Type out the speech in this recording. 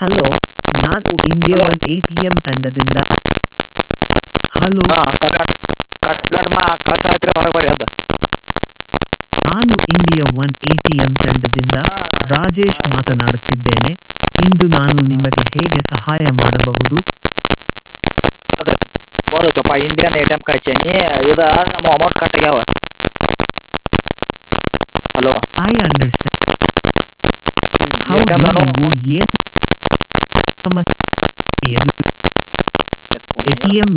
hello ನಾನು India one A T M ತಂಡದಿಂದ hello ಹಾ ಕಟ್ ಕಟ್ ಮಾ ಕಟ್ ಹತ್ತಿರ ಹೊರಗೆ ಬರ್ರಿ ಅದ ನಾನು India one A T M ತಂಡದಿಂದ ರಾಜೇಶ್ ಮಾತನಾಡುತ್ತಿದ್ದೇನೆ ಇಂದು ನಾನು ನಿಮಗೆ ಹೇಗೆ ಸಹಾಯ ಮಾಡಬಹುದು ಬರುತ್ತಪ್ಪ ಇಂಡಿಯನ್ ಎ ಟಿ ಎಮ್ ಕಳ್ಸೇನಿ ಇದು ನಮ್ಮ ಅಮೌಂಟ್ ಕಟ್ ಆಗ್ಯಾವ ಹಲೋ ಐ ಅಂಡರ್ಸ್ಟ್ಯಾಂಡ್ ಎ ಹೌದು ಟಿ ಎಮ್ ನೀವು ಏನು ಸಮಸ್ಯೆ ಎ ಟಿ ಎಂ